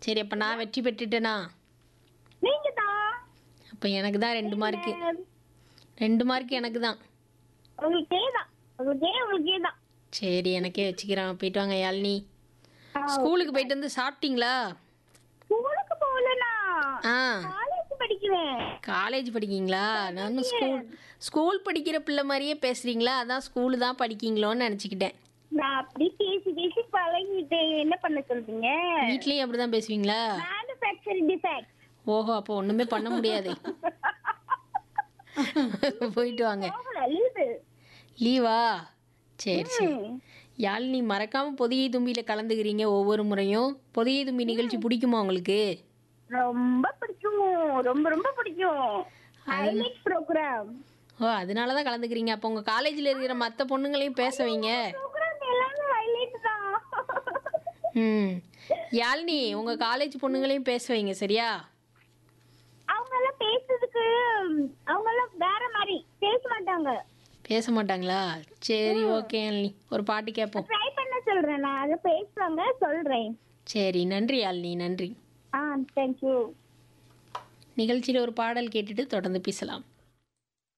சரி அப்போ நான் வெற்றி பெற்றுட்டேனா நீங்க தான் அப்போ எனக்கு தான் ரெண்டு மார்க்கு ரெண்டு மார்க் எனக்கு தான் உங்களுக்கே தான் உங்களுக்கே உங்களுக்கே தான் சரி எனக்கே வச்சுக்கிறேன் போயிட்டு வாங்க யாழினி ஸ்கூலுக்கு போயிட்டு வந்து சாப்பிட்டீங்களா ஸ்கூலுக்கு போகலனா ஆ காலேஜ் படிக்கிறேன் காலேஜ் படிக்கீங்களா நானும் ஸ்கூல் ஸ்கூல் படிக்கிற பிள்ளை மாதிரியே பேசுறீங்களா அதான் ஸ்கூலு தான் படிக்கீங்களோன்னு நினச்சிக்கிட்டேன் நான் அப்படி பேசி பேசி பழகிட்டு என்ன பண்ண சொல்றீங்க வீட்லேயும் அப்படி தான் பேசுவீங்களா மேனுஃபேக்சரிங் டிஃபெக்ட் ஓஹோ அப்போ ஒன்றுமே பண்ண முடியாது போயிட்டு வாங்க லீவு லீவா சரி சரி யாழினி மறக்காம பொதிகை தும்பியில் கலந்துக்கிறீங்க ஒவ்வொரு முறையும் பொதிகை தும்பி நிகழ்ச்சி பிடிக்குமா உங்களுக்கு ரொம்ப பிடிக்கும் ரொம்ப ரொம்ப பிடிக்கும் ஹைலைட் ப்ரோக்ராம் ஓ அதனால தான் கலந்துக்கிறீங்க அப்போ உங்கள் காலேஜில் இருக்கிற மற்ற பொண்ணுங்களையும் பேச வைங்க ப்ரோக்ராம் எல்லாமே ஹைலைட் தான் ம் யாழினி உங்கள் காலேஜ் பொண்ணுங்களையும் பேச வைங்க சரியா அவங்க எல்லாம் பேசுறதுக்கு அவங்க எல்லாம் வேற மாதிரி பேச மாட்டாங்க பேச மாட்டாங்களா சரி ஓகே யாழினி ஒரு பாட்டு கேட்போம் ட்ரை பண்ண சொல்றேன் நான் அதை பேசுவாங்க சொல்றேன் சரி நன்றி யாழினி நன்றி ஆ தேங்க்யூ நிகழ்ச்சியில் ஒரு பாடல் கேட்டுட்டு தொடர்ந்து பேசலாம்